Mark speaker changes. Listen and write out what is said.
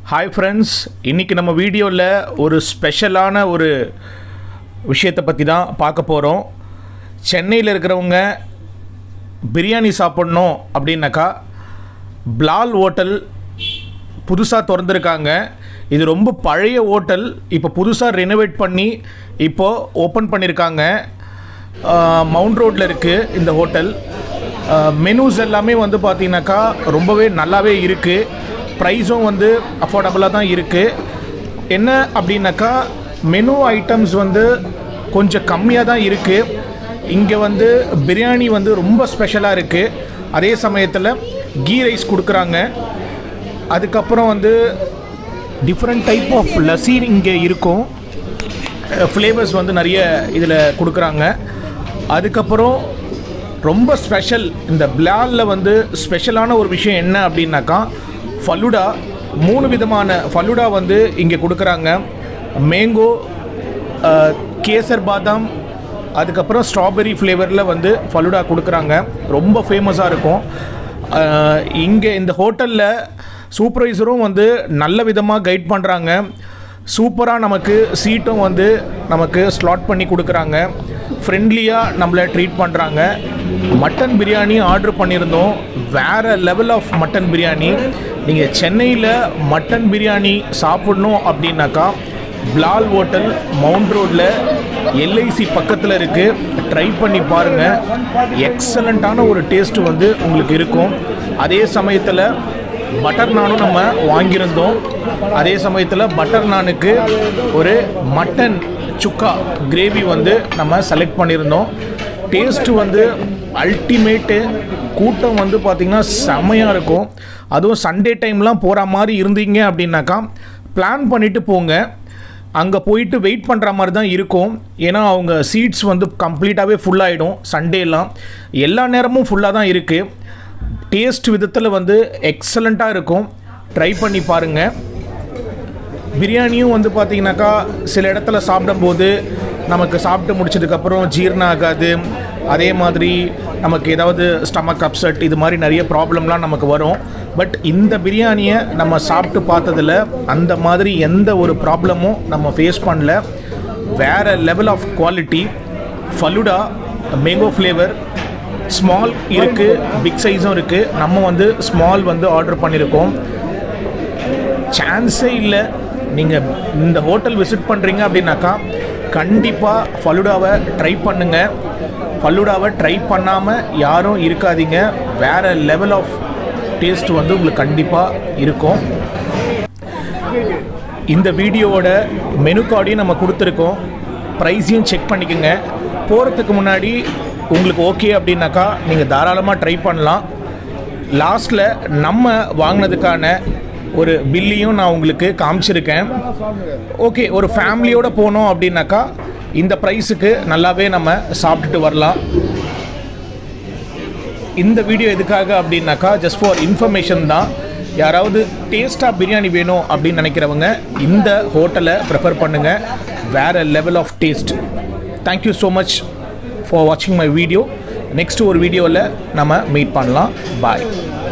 Speaker 1: hi friends இன்றைக்கி நம்ம வீடியோவில் ஒரு ஸ்பெஷலான ஒரு விஷயத்தை பற்றி தான் பார்க்க போகிறோம் சென்னையில் இருக்கிறவங்க பிரியாணி சாப்பிட்ணும் அப்படின்னாக்கா பிலால் ஹோட்டல் புதுசாக திறந்துருக்காங்க இது ரொம்ப பழைய ஹோட்டல் இப்போ புதுசாக ரெனோவேட் பண்ணி இப்போது ஓப்பன் பண்ணியிருக்காங்க மவுண்ட் ரோட்டில் இருக்குது இந்த ஹோட்டல் மெனூஸ் எல்லாமே வந்து பார்த்தீங்கன்னாக்கா ரொம்பவே நல்லாவே இருக்குது ப்ரைஸும் வந்து அஃபோர்டபுளாக தான் இருக்குது என்ன அப்படின்னாக்கா மெனு ஐட்டம்ஸ் வந்து கொஞ்சம் கம்மியாக தான் இருக்குது இங்கே வந்து பிரியாணி வந்து ரொம்ப ஸ்பெஷலாக இருக்குது அதே சமயத்தில் கீ ரைஸ் கொடுக்குறாங்க அதுக்கப்புறம் வந்து டிஃப்ரெண்ட் டைப் ஆஃப் லஸ்ஸி இங்கே இருக்கும் ஃப்ளேவர்ஸ் வந்து நிறைய இதில் கொடுக்குறாங்க அதுக்கப்புறம் ரொம்ப ஸ்பெஷல் இந்த பிளாலில் வந்து ஸ்பெஷலான ஒரு விஷயம் என்ன அப்படின்னாக்கா ஃபலுடா மூணு விதமான ஃபலுடா வந்து இங்கே கொடுக்குறாங்க மேங்கோ கேசர் பாதாம் அதுக்கப்புறம் ஸ்ட்ராபெரி ஃப்ளேவரில் வந்து ஃபலுடா கொடுக்குறாங்க ரொம்ப ஃபேமஸாக இருக்கும் இங்கே இந்த ஹோட்டலில் சூப்பர்வைசரும் வந்து நல்ல விதமாக கைட் பண்ணுறாங்க சூப்பராக நமக்கு சீட்டும் வந்து நமக்கு ஸ்லாட் பண்ணி கொடுக்குறாங்க ஃப்ரெண்ட்லியாக நம்மளை ட்ரீட் பண்ணுறாங்க மட்டன் பிரியாணி ஆர்டர் பண்ணியிருந்தோம் வேறு லெவல் ஆஃப் மட்டன் பிரியாணி நீங்கள் சென்னையில் மட்டன் பிரியாணி சாப்பிட்ணும் அப்படின்னாக்கா பிலால் ஹோட்டல் மவுண்ட் ரோட்டில் எல்ஐசி பக்கத்தில் இருக்குது ட்ரை பண்ணி பாருங்கள் எக்ஸலண்ட்டான ஒரு டேஸ்ட் வந்து உங்களுக்கு இருக்கும் அதே சமயத்தில் பட்டர் நானும் நம்ம வாங்கியிருந்தோம் அதே சமயத்தில் பட்டர் நானுக்கு ஒரு மட்டன் சுக்கா கிரேவி வந்து நம்ம செலக்ட் பண்ணியிருந்தோம் டேஸ்ட்டு வந்து அல்டிமேட்டு கூட்டம் வந்து பார்த்திங்கன்னா செம்மையாக இருக்கும் அதுவும் சண்டே டைம்லாம் போகிற மாதிரி இருந்தீங்க அப்படின்னாக்கா பிளான் பண்ணிவிட்டு போங்க அங்கே போயிட்டு வெயிட் பண்ணுற மாதிரி தான் இருக்கும் ஏன்னா அவங்க சீட்ஸ் வந்து கம்ப்ளீட்டாகவே ஃபுல்லாகிடும் சண்டேலாம் எல்லா நேரமும் ஃபுல்லாக தான் இருக்குது டேஸ்ட் விதத்தில் வந்து எக்ஸலண்ட்டாக இருக்கும் ட்ரை பண்ணி பாருங்கள் பிரியாணியும் வந்து பார்த்திங்கனாக்கா சில இடத்துல சாப்பிடும்போது நமக்கு சாப்பிட்டு முடிச்சதுக்கப்புறம் ஜீரணம் ஆகாது அதே மாதிரி நமக்கு ஏதாவது ஸ்டமக் அப்செட் இது மாதிரி நிறைய ப்ராப்ளம்லாம் நமக்கு வரும் பட் இந்த பிரியாணியை நம்ம சாப்பிட்டு பார்த்ததில் அந்த மாதிரி எந்த ஒரு ப்ராப்ளமும் நம்ம ஃபேஸ் பண்ணல வேறு level of quality falooda mango flavour small இருக்குது பிக் சைஸும் இருக்குது நம்ம வந்து ஸ்மால் வந்து ஆர்டர் பண்ணியிருக்கோம் சான்ஸே இல்லை நீங்கள் இந்த ஹோட்டல் விசிட் பண்ணுறீங்க அப்படின்னாக்கா கண்டிப்பாக ஃபலுடாவை ட்ரை பண்ணுங்கள் ஃபலுடாவை ட்ரை பண்ணாமல் யாரும் இருக்காதீங்க வேறு லெவல் ஆஃப் டேஸ்ட் வந்து உங்களுக்கு கண்டிப்பாக இருக்கும் இந்த வீடியோவோட மெனு கார்டையும் நம்ம கொடுத்துருக்கோம் ப்ரைஸையும் செக் பண்ணிக்கோங்க போகிறதுக்கு முன்னாடி உங்களுக்கு ஓகே அப்படின்னாக்கா நீங்கள் தாராளமாக ட்ரை பண்ணலாம் லாஸ்ட்டில் நம்ம வாங்கினதுக்கான ஒரு பில்லையும் நான் உங்களுக்கு காமிச்சிருக்கேன் ஓகே ஒரு ஃபேமிலியோடு போனோம் அப்படின்னாக்கா இந்த ப்ரைஸுக்கு நல்லாவே நம்ம சாப்பிட்டுட்டு வரலாம் இந்த வீடியோ எதுக்காக அப்படின்னாக்கா ஜஸ்ட் ஃபார் இன்ஃபர்மேஷன் தான் யாராவது டேஸ்ட்டாக பிரியாணி வேணும் அப்படின்னு நினைக்கிறவங்க இந்த ஹோட்டலை ப்ரிஃபர் பண்ணுங்கள் வேறு level of taste thank you so much for வாட்சிங் மை வீடியோ நெக்ஸ்ட் ஒரு வீடியோவில் நம்ம மீட் பண்ணலாம் பாய்